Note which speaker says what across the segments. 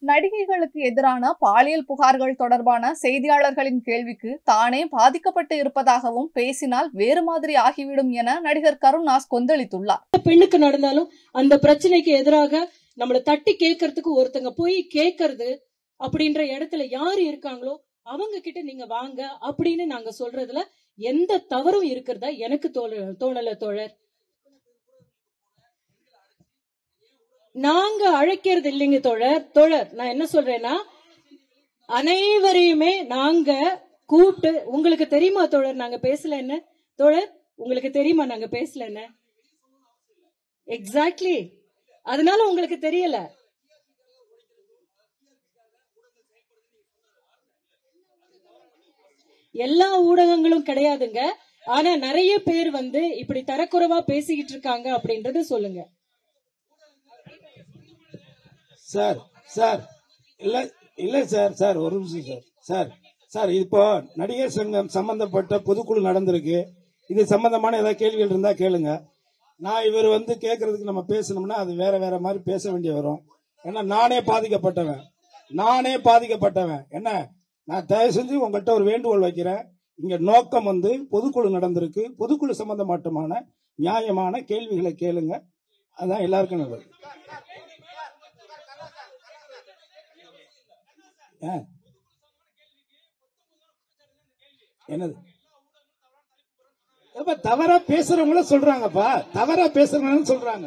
Speaker 1: நடிகைகளுக்கு எதிரான பாலியல் புகார்கள் தொடர்பான செய்தியாளர்களின் கேள்விக்கு தானே பாதிக்கப்பட்டு இருப்பதாகவும் பேசினால் வேறு மாதிரி ஆகிவிடும் என நடிகர் கருணாஸ் கொந்தளித்துள்ளார்
Speaker 2: பெண்ணுக்கு நடந்தாலும் அந்த பிரச்சனைக்கு எதிராக நம்மள தட்டி கேட்கறதுக்கு ஒருத்தங்க போய் கேட்கறது அப்படின்ற இடத்துல யாரு இருக்காங்களோ அவங்க கிட்ட நீங்க வாங்க அப்படின்னு நாங்க சொல்றதுல எந்த தவறும் இருக்கிறதா எனக்கு தோண தோணல தோழர் நாங்க அழைக்கிறது இல்லைங்க தோழர் தோழர் நான் என்ன சொல்றேன்னா அனைவரையுமே நாங்க கூட்டு உங்களுக்கு தெரியுமா தோழர் நாங்க பேசல என்ன தோழர் உங்களுக்கு தெரியுமா நாங்க பேசல என்ன எக்ஸாக்ட்லி அதனால உங்களுக்கு தெரியல எல்லா ஊடகங்களும் கிடையாதுங்க ஆனா நிறைய பேர் வந்து இப்படி தரக்குறைவா பேசிக்கிட்டு இருக்காங்க அப்படின்றது சொல்லுங்க
Speaker 3: சார் சார் இல்ல இல்ல சார் சார் ஒரு நிமிஷம் சார் சார் சார் இப்போ நடிகர் சங்கம் சம்பந்தப்பட்ட பொதுக்குழு நடந்திருக்கு இது சம்பந்தமான ஏதாவது கேள்விகள் இருந்தா கேளுங்க நான் இவர் வந்து கேட்கறதுக்கு நம்ம பேசணும்னா அது வேற வேற மாதிரி பேச வேண்டிய வரும் ஏன்னா நானே பாதிக்கப்பட்டவன் நானே பாதிக்கப்பட்டவன் என்ன நான் தயவு செஞ்சு உங்கள்கிட்ட ஒரு வேண்டுகோள் வைக்கிறேன் இங்க நோக்கம் வந்து பொதுக்குழு நடந்திருக்கு பொதுக்குழு சம்பந்தமாட்டமான நியாயமான கேள்விகளை கேளுங்க அதான் எல்லாருக்கும் நல்லது ஆ. என்னது அப்ப தவறா பேசுறவங்கள சொல்றாங்கப்பா தவறா பேசுறவங்க சொல்றாங்க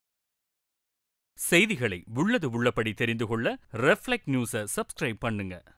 Speaker 4: செய்திகளை உள்ளது உள்ளபடி தெரிந்து கொள்ள ரெஃப்ளெக்ட் நியூஸை சப்ஸ்கிரைப் பண்ணுங்க